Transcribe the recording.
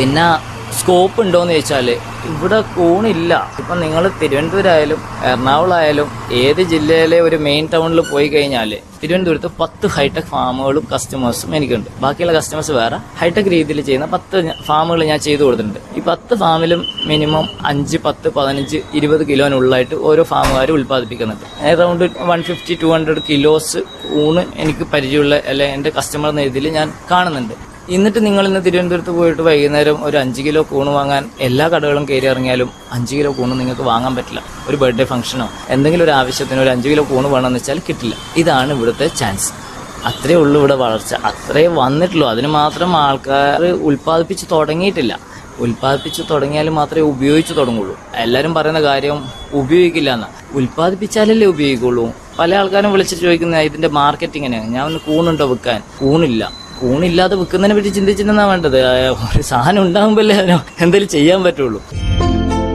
പിന്നെ സ്കോപ്പ് ഉണ്ടോയെന്ന് ചോദിച്ചാൽ ഇവിടെ കൂണില്ല ഇപ്പം നിങ്ങൾ തിരുവനന്തപുരം ആയാലും എറണാകുളം ആയാലും ഏത് ജില്ലയിലെ ഒരു മെയിൻ ടൗണിൽ പോയി കഴിഞ്ഞാൽ തിരുവനന്തപുരത്ത് പത്ത് ഹൈടെക് ഫാമുകളും കസ്റ്റമേഴ്സും എനിക്കുണ്ട് ബാക്കിയുള്ള കസ്റ്റമേഴ്സ് വേറെ ഹൈടെക് രീതിയിൽ ചെയ്യുന്ന പത്ത് ഫാമുകൾ ഞാൻ ചെയ്തു കൊടുത്തിട്ടുണ്ട് ഈ പത്ത് ഫാമിലും മിനിമം അഞ്ച് പത്ത് പതിനഞ്ച് ഇരുപത് കിലോനുള്ളായിട്ട് ഓരോ ഫാമുകാർ ഉൽപ്പാദിപ്പിക്കുന്നുണ്ട് around one fifty to hundred kilos ഊണ് എനിക്ക് പരിചയമുള്ള അല്ലെ എൻ്റെ കസ്റ്റമർ എന്ന രീതിയിൽ ഞാൻ കാണുന്നുണ്ട് എന്നിട്ട് നിങ്ങൾ ഇന്ന് തിരുവനന്തപുരത്ത് പോയിട്ട് വൈകുന്നേരം ഒരു അഞ്ച് കിലോ കൂണ് വാങ്ങാൻ എല്ലാ കടകളും കയറി ഇറങ്ങിയാലും അഞ്ച് കിലോ കൂണ് നിങ്ങൾക്ക് വാങ്ങാൻ പറ്റില്ല ഒരു ബർത്ത്ഡേ ഫംഗ്ഷനോ എന്തെങ്കിലും ഒരു ആവശ്യത്തിന് ഒരു അഞ്ച് കിലോ കൂണ് വേണമെന്ന് വെച്ചാൽ കിട്ടില്ല ഇതാണ് ഇവിടുത്തെ ചാൻസ് അത്രേ ഉള്ളൂ ഇവിടെ വളർച്ച അത്രേ വന്നിട്ടുള്ളൂ അതിന് മാത്രം ആൾക്കാർ ഉൽപ്പാദിപ്പിച്ച് തുടങ്ങിയിട്ടില്ല ഉൽപ്പാദിപ്പിച്ച് തുടങ്ങിയാൽ മാത്രമേ ഉപയോഗിച്ച് തുടങ്ങുള്ളൂ എല്ലാവരും പറയുന്ന കാര്യം ഉപയോഗിക്കില്ല എന്നാ ഉൽപ്പാദിപ്പിച്ചാലല്ലേ ഉപയോഗിക്കുള്ളൂ പല ആൾക്കാരും വിളിച്ചിട്ട് ചോദിക്കുന്ന ഇതിന്റെ മാർക്കറ്റിംഗ് എങ്ങനെയാണ് ഞാൻ ഒന്ന് കൂണുണ്ടോ വിൽക്കാൻ കൂണില്ല കൂണില്ലാതെ വിൽക്കുന്നതിനെ പറ്റി ചിന്തിച്ചിട്ടാ വേണ്ടത് ആ, ഒരു സാധനം ഉണ്ടാകുമ്പോഴല്ലേ അതിന് എന്തെങ്കിലും ചെയ്യാൻ പറ്റുള്ളൂ